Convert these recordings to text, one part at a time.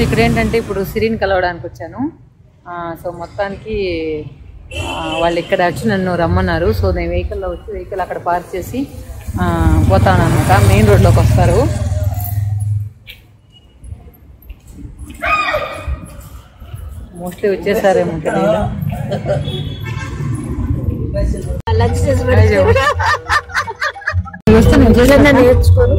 ఇక్కడ ఏంటంటే ఇప్పుడు సిరిని కలవడానికి వచ్చాను ఆ, సో మొత్తానికి ఆ, వాళ్ళు ఇక్కడ వచ్చి నన్ను రమ్మన్నారు సో నేను వెహికల్లో వచ్చి వెహికల్ అక్కడ పార్క్ చేసి ఆ, పోతాను అనమాట మెయిన్ రోడ్లోకి వస్తారు మోస్ట్లీ వచ్చేసారేమో తెలియదు లంచ్ చేసి అయ్యో. వస్తే నేను చేసేది నేర్చుకోను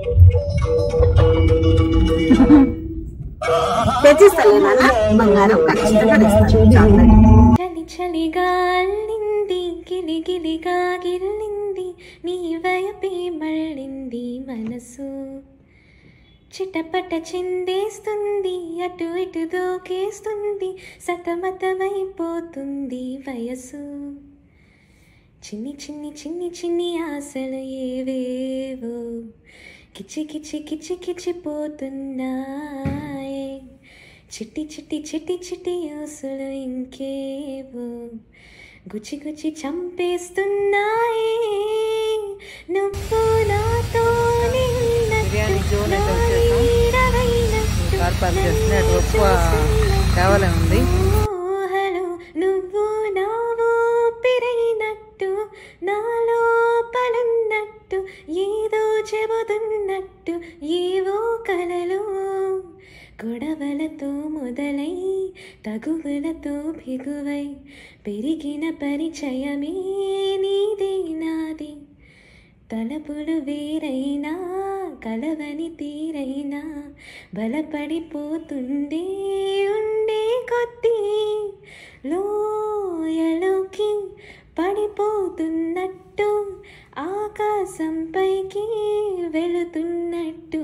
తెచ్చిస్తాలే నాన్న బంగారం ఖచ్చితంగా తెస్తాను చాక్లెట్. చలి చలిగా అల్లింది గిలి గిలిగా గిల్లింది నీ వయపే మళ్ళింది మనసు చిటపట చిందేస్తుంది అటు ఇటు దూకేస్తుంది సతమతమైపోతుంది వయసు చిన్ని చిన్ని చిన్ని చిన్ని ఆశలు ఏవేవో కిచి కిచి కిచి కిచిపోతున్నాయే చిట్టి చిట్టి చిట్టి చిట్టి ఊసులు ఇంకేవో గుచి గుచి చంపేస్తున్నాయే నువ్వు నాతోనే బిర్యానీ ఉన్నట్టు, జోన్ నా అయితే వచ్చేసాం. నీడవైనట్టు, కార్ పార్క్ చేస్తుంది అటు నన్ను ఎక్కువ కావాలని ఉంది ఊహలు నువ్వు నా ఊపిరైనట్టు నా లోపలున్నట్టు ఏదో చెబుతున్నట్టు ఏవో కలలు గొడవలతో మొదలై తగువులతో బిగువై పెరిగిన పరిచయమే నీదే నాది తలపులు వేరైనా కలవని తీరైనా బలపడిపోతుండే ఉండే కొద్దీ లోయలోకి పడిపోతున్నట్టు ఆకాశం పైకి వెళుతున్నట్టు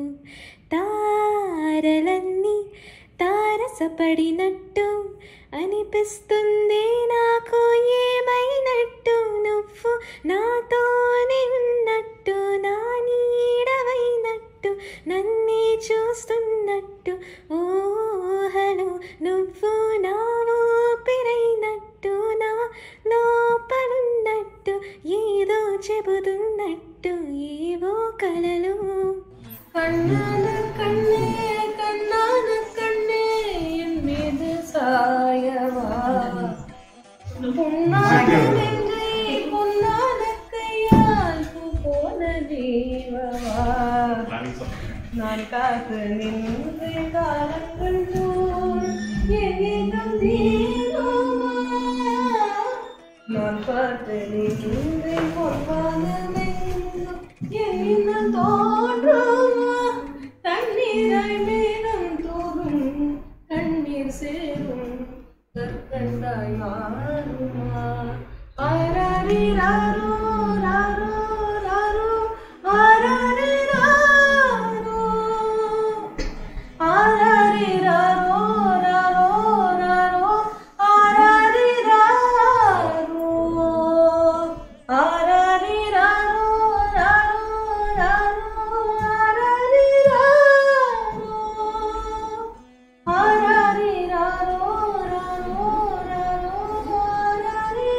తారలన్నీ తారసపడినట్టు అనిపిస్తుంది నాకు ఏమైనట్టు నువ్వు నాతోనే ఉన్నట్టు నా నీడవైనట్టు నన్నే చూస్తున్నట్టు ఓహలో నువ్వు నా ఊపిరైనట్టు నా లోపలున్నట్టు ఏదో చెబుతున్నట్టు ఏవో కలలు கண்ணான கண்ணே கண்ணான கண்ணே என் மீது சாயவா பொன்னான நெஞ்சை பொன்னான கையால் பூ போல நீவவா நான் காத்து நின்று காலங்கள் போல் என்னிடம் நீங்குமா நான் பார்த்து நின்று பொன்வானமெங்கும் என்னிடம் தோன்றுமா தண்ணீராய் மேலும் தோறும் கண்ணீர் சேரும் கற்கண்டாய் மாறுமா ஆராரி ராரோ ராரோ ராரோ ஆராரி ராரோ ஆராரி ராரோ ராரோ ராரோ ஆராரி ராரோ ஆராரி ராரோ ராரோ ராரோ ஆராரி ராரோ ஆராரி ராரோ ராரோ ராரோ ஆராரி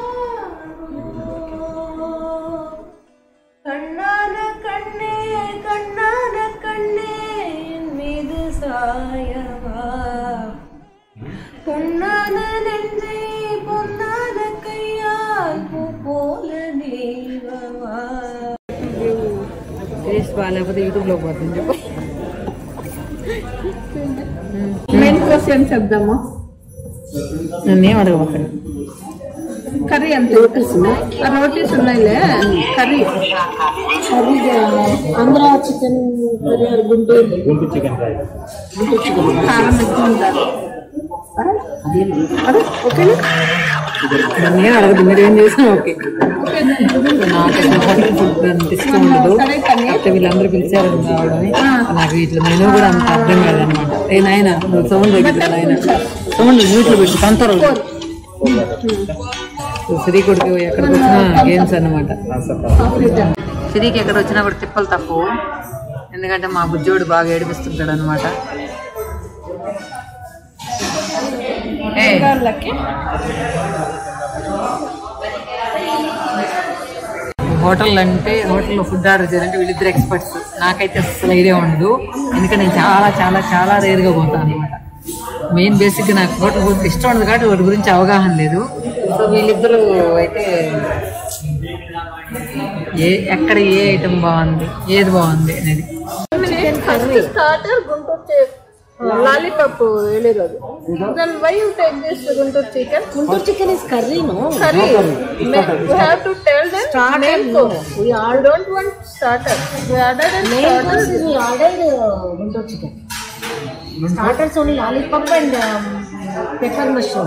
ராரோ கண்ணான கண்ணே கண்ணான கண்ணே என் மீது சாயவா பொன்னான நெஞ்சை பொன்னான கையால் பூ போல நீவவா టేస్ట్ బాగాలేకపోతే యూట్యూబ్లో పోతుంది చెప్పు మెయిన్ క్వశ్చన్ చెప్దామా నన్నేం అడగబోకండి కర్రీ అంత ఆ రోటీస్ ఉన్నాయిలే curry curry Andhra chicken curry or Guntur Guntur chicken fry కారం ఎక్కువ ఉంటారు అదే ఓకేనా నన్నేం అడగదు మీరు ఏం చేసినా ఓకే నాకు హోటల్ ఫుడ్ అంత ఇష్టం ఉండదు కాకపోతే వీళ్ళందరూ పిలిచారు కావడని నాకు ఇట్లా మెనూ కూడా అంత అర్థం కాదనమాట ఏ నాయన నువ్వు సౌండ్ తగ్గుతుంది ఆయన సౌండ్ మ్యూట్లో పెట్టి కంతరు శ్రీ కొడుకు ఎక్కడికి వచ్చినా గేమ్స్ అన్నమాట సిరికి ఎక్కడ వచ్చినా కూడా తిప్పలు తక్కువ ఎందుకంటే మా బుజ్జోడు బాగా ఏడిపిస్తుంటాడు అనమాట హోటల్ అంటే హోటల్లో ఫుడ్ ఆర్డర్ చేయాలంటే వీళ్ళిద్దరు ఎక్స్పర్ట్స్ నాకైతే అసలు ఐడియా ఉండదు ఎందుకంటే నేను చాలా చాలా చాలా రేర్గా పోతాను అనమాట మెయిన్ బేసిక్గా నాకు హోటల్ ఫుడ్ ఇష్టం ఉండదు కాబట్టి వాటి గురించి అవగాహన లేదు సో వీళ్ళిద్దరూ అయితే ఏ ఎక్కడ ఏ ఐటమ్ బాగుంది ఏది బాగుంది అనేది స్టార్టర్ గుంటూరు లాలీపాప్ వెళ్ళేది then why you take this Guntur chicken Guntur chicken is curry no curry you have to tell them starter we all don't want starter we ordered and Main starter course we ordered uh, Guntur chicken. Starters only lollipop and um, pepper mushroom.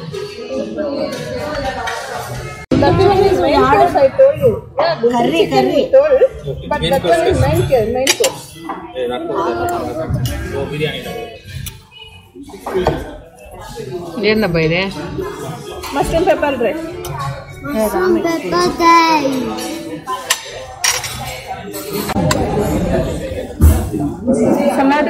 That one is main course, I told you. Yeah, Guntur Curry, chicken curry. we told, but that one is main course. Main course. ఏందబ్బా ఇదే Mushroom pepper dry. Salad.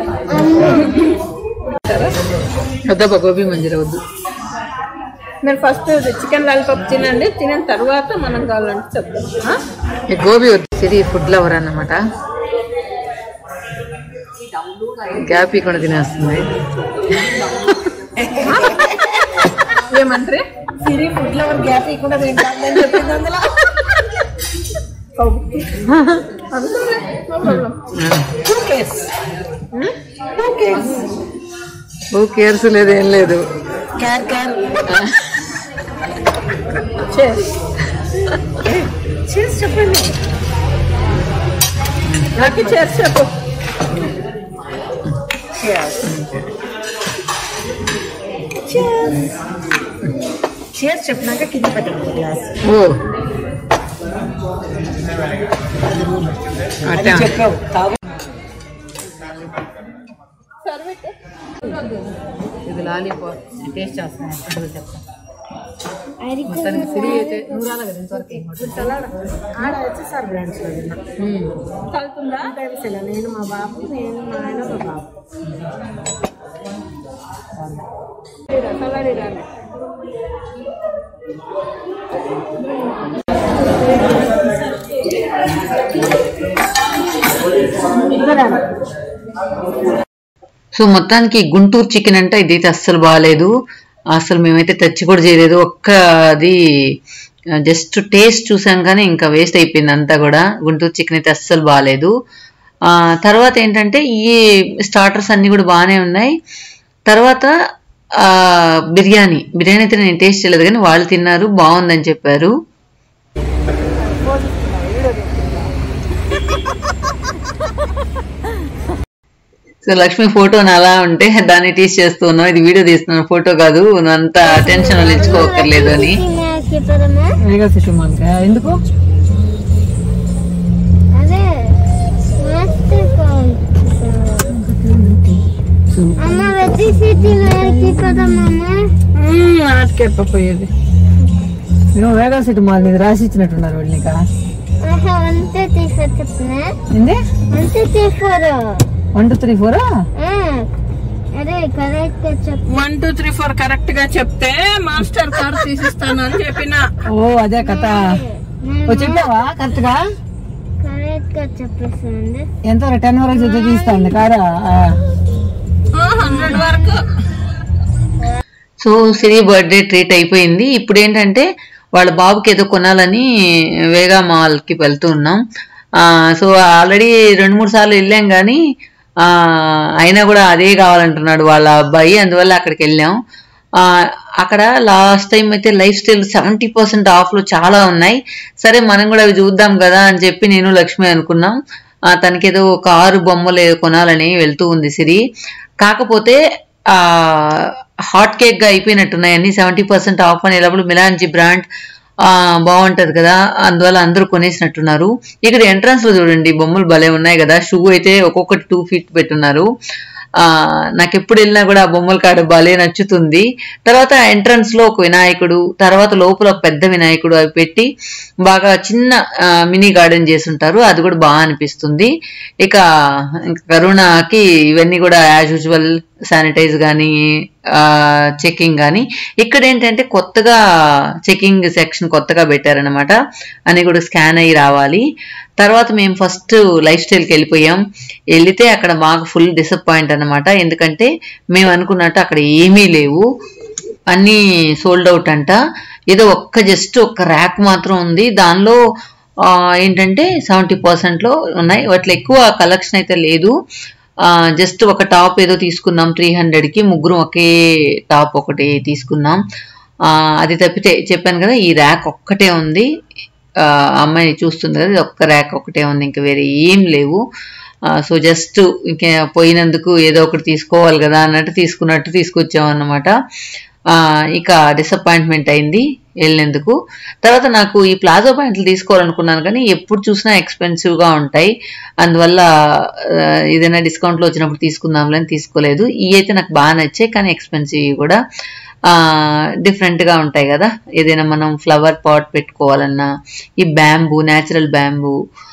వద్దబ్బా gobi మంజూరా వద్దు మీరు first chicken lollipop తినండి తినిన తర్వాత మనం కావాలంటే చెప్తాం ఆ? ఈ గోబీ వచ్చేసి ఫుడ్ లవర్ అన్నమాట గ్యాప్ ఇవ్వకుండా తినేస్తుంది ఏమంటారు సిరి ఫుడ్ లవర్ గ్యాప్ ఇవ్వకుండా తింటాను చెప్పింది అందులో ఓ కేర్స్ లేదు ఏం లేదు క్యార్ క్యార్ చేసి చెప్పండి నాకు చేసి చెప్పు చేసి చెప్పినాక కింద పెట్టండి గ్లాస్ ఓ అట్టా చెప్పావు తాగు సర్విట్ ఇది లాలీపాప్ టేస్ట్ చేస్తాను ఎప్పుడు చెప్తాను మొత్తానికి సిరి అయితే నువ్వు రాలే కదా ఇంతవరకు ఏం కొట్టలేదు. ఆడ వచ్చేసారి బ్రాండ్స్ లో తిన్నా మ్మ్. కలుతుందా టైమ్స్ ఇలా నేను మా బాబు నేను మా ఆయన మా బాబు సలాడ్ ఇరాలి సో మొత్తానికి గుంటూరు చికెన్ అంటే ఇదైతే అస్సలు బాగాలేదు అసలు మేమైతే టచ్ కూడా చేయలేదు ఒక్క అది జస్ట్ టేస్ట్ చూసాం కానీ ఇంకా వేస్ట్ అయిపోయింది అంతా కూడా గుంటూరు చికెన్ అయితే అస్సలు బాగాలేదు ఆ, తర్వాత ఏంటంటే ఈ స్టార్టర్స్ అన్ని కూడా బాగానే ఉన్నాయి తర్వాత ఆ, బిర్యానీ బిర్యానీ అయితే నేను టేస్ట్ చేయలేదు కానీ వాళ్ళు తిన్నారు బాగుందని చెప్పారు సో లక్ష్మి ఫోటో అలా ఉంటే దాన్ని టీస్ చేస్తూ ఉన్నావు ఇది వీడియో తీస్తున్నాను ఫోటో కాదు నువ్వు అంత టెన్షన్ వాళ్ళు ఇచ్చుకోకర్లేదు అని ఎందుకు అదే మస్తు అమ్మ వెతి సిటీ మేరకి కదమ్మా ఆటకెప్పపోయేది నువ్వు వేగా సిటీ మాల్ మీద రాసి ఇచ్చినట్టున్నారు వాళ్ళు నీకా ఆహా అంతే తీసారు చెప్పిన ఏంది అంతే తీసారు వన్ టూ త్రీ ఫోర్ అదే కరెక్ట్ చెప్పు one two three four correct గా చెప్తే మాస్టర్ కార్డ్ తీసిస్తాను అని చెప్పిన ఓ అదే కథ ఓ చెప్పావా కరెక్ట్ గా కరెక్ట్ గా చెప్పేస్తుంది ఎంత టెన్ వరకు చదివి తీస్తాను కారా హండ్రెడ్ వరకు సో సిరి బర్త్డే ట్రీట్ అయిపోయింది ఇప్పుడు ఏంటంటే వాళ్ళ బాబుకి ఏదో కొనాలని వేగా మాల్కి వెళ్తూ ఉన్నాం ఆ, సో ఆల్రెడీ రెండు మూడు సార్లు వెళ్ళాం కానీ ఆ, అయినా కూడా అదే కావాలంటున్నాడు వాళ్ళ అబ్బాయి అందువల్ల అక్కడికి వెళ్ళాం ఆ, అక్కడ లాస్ట్ టైం అయితే లైఫ్ స్టైల్ సెవెంటీ పర్సెంట్ ఆఫ్లు చాలా ఉన్నాయి సరే మనం కూడా అవి చూద్దాం కదా అని చెప్పి నేను లక్ష్మి అనుకున్నాం ఆ, తనకేదో కారు బొమ్మలు ఏదో కొనాలని వెళ్తూ ఉంది సిరి కాకపోతే ఆ హాట్ కేక్ గా అయిపోయినట్టున్నాయని సెవెంటీ పర్సెంట్ ఆఫ్ అనేటప్పుడు మిలాన్జీ బ్రాండ్ ఆ బాగుంటది కదా అందువల్ల అందరూ కొనేసినట్టున్నారు ఇక్కడ ఎంట్రన్స్ లో చూడండి బొమ్మలు భలే ఉన్నాయి కదా షూ అయితే ఒక్కొక్కటి టూ ఫీట్ పెట్టున్నారు ఆ, నాకు ఎప్పుడు వెళ్ళినా కూడా ఆ బొమ్మల కాడ భలే నచ్చుతుంది తర్వాత ఎంట్రన్స్ లో ఒక వినాయకుడు తర్వాత లోపల ఒక పెద్ద వినాయకుడు అవి పెట్టి బాగా చిన్న ఆ, మినీ గార్డెన్ చేసి ఉంటారు అది కూడా బాగా అనిపిస్తుంది ఇక ఇంక కరోనాకి ఇవన్నీ కూడా యాజ్ యూజువల్ శానిటైజ్ కానీ చెకింగ్ కానీ ఇక్కడ ఏంటంటే కొత్తగా చెకింగ్ సెక్షన్ కొత్తగా పెట్టారనమాట అని కూడా స్కాన్ అయ్యి రావాలి తర్వాత మేము ఫస్ట్ లైఫ్ స్టైల్కి వెళ్ళిపోయాం వెళితే అక్కడ మాకు ఫుల్ డిసప్పాయింట్ అనమాట ఎందుకంటే మేము అనుకున్నట్టు అక్కడ ఏమీ లేవు అన్నీ సోల్డ్ అవుట్ అంట ఏదో ఒక్క జస్ట్ ఒక్క ర్యాక్ మాత్రం ఉంది దానిలో ఆ, ఏంటంటే సెవెంటీ పర్సెంట్లో ఉన్నాయి వాటిలో ఎక్కువ కలెక్షన్ అయితే లేదు జస్ట్ ఒక టాప్ ఏదో తీసుకున్నాం త్రీ హండ్రెడ్కి ముగ్గురు ఒకే టాప్ ఒకటి తీసుకున్నాం ఆ, అది తప్పితే చెప్పాను కదా ఈ ర్యాక్ ఒక్కటే ఉంది ఆ, అమ్మాయి చూస్తుంది కదా ఇది ఒక్క ర్యాక్ ఒకటే ఉంది ఇంకా వేరే ఏం లేవు సో జస్ట్ ఇంకా పోయినందుకు ఏదో ఒకటి తీసుకోవాలి కదా అన్నట్టు తీసుకున్నట్టు తీసుకొచ్చాం అన్నమాట ఆ, ఇక డిసప్పాయింట్మెంట్ అయింది వెళ్ళినందుకు తర్వాత నాకు ఈ ప్లాజో ప్యాంట్లు తీసుకోవాలనుకున్నాను కానీ ఎప్పుడు చూసినా ఎక్స్పెన్సివ్గా ఉంటాయి అందువల్ల ఆ, ఏదైనా డిస్కౌంట్లో వచ్చినప్పుడు తీసుకుందాంలే అని తీసుకోలేదు ఇవి అయితే నాకు బాగా నచ్చాయి కానీ ఎక్స్పెన్సివ్ కూడా ఆ, different గా ఉంటాయి కదా ఏదైనా మనం ఫ్లవర్ పాట్ పెట్టుకోవాలన్నా ఈ బ్యాంబూ న్యాచురల్ బ్యాంబూ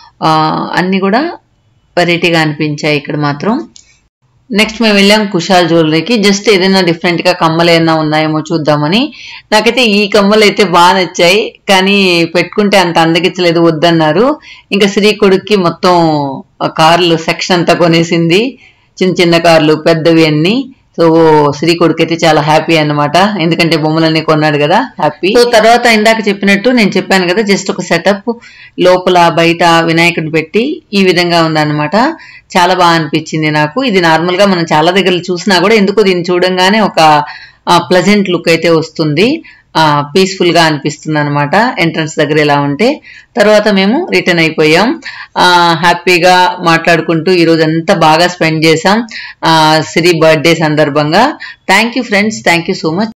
అన్నీ కూడా వెరైటీగా అనిపించాయి ఇక్కడ మాత్రం నెక్స్ట్ మేము వెళ్ళాం కుషాల్ జ్యువెలరీకి జస్ట్ ఏదైనా డిఫరెంట్ గా కమ్మలు ఏమైనా ఉన్నాయేమో చూద్దామని నాకైతే ఈ కమ్మలు అయితే బాగా నచ్చాయి కానీ పెట్టుకుంటే అంత అందగించలేదు వద్దన్నారు ఇంకా శ్రీ కొడుక్కి మొత్తం ఆ కార్లు సెక్షన్ అంతా కొనేసింది చిన్న చిన్న కార్లు పెద్దవి అన్ని సో శ్రీ కొడుకు అయితే చాలా హ్యాపీ అన్నమాట ఎందుకంటే బొమ్మలన్నీ కొన్నాడు కదా హ్యాపీ సో తర్వాత ఇందాక చెప్పినట్టు నేను చెప్పాను కదా జస్ట్ ఒక సెటప్ లోపల బయట వినాయకుడిని పెట్టి ఈ విధంగా ఉందన్నమాట చాలా బాగా అనిపించింది నాకు ఇది నార్మల్ గా మనం చాలా దగ్గర చూసినా కూడా ఎందుకో దీన్ని చూడంగానే ఒక ప్లజెంట్ లుక్ అయితే వస్తుంది పీస్ఫుల్ గా అనిపిస్తుంది అనమాట ఎంట్రన్స్ దగ్గర ఇలా ఉంటే తర్వాత మేము రిటర్న్ అయిపోయాం ఆ, హ్యాపీగా మాట్లాడుకుంటూ ఈ రోజు అంతా బాగా స్పెండ్ చేసాం ఆ, సిరి బర్త్డే సందర్భంగా thank you friends thank you so much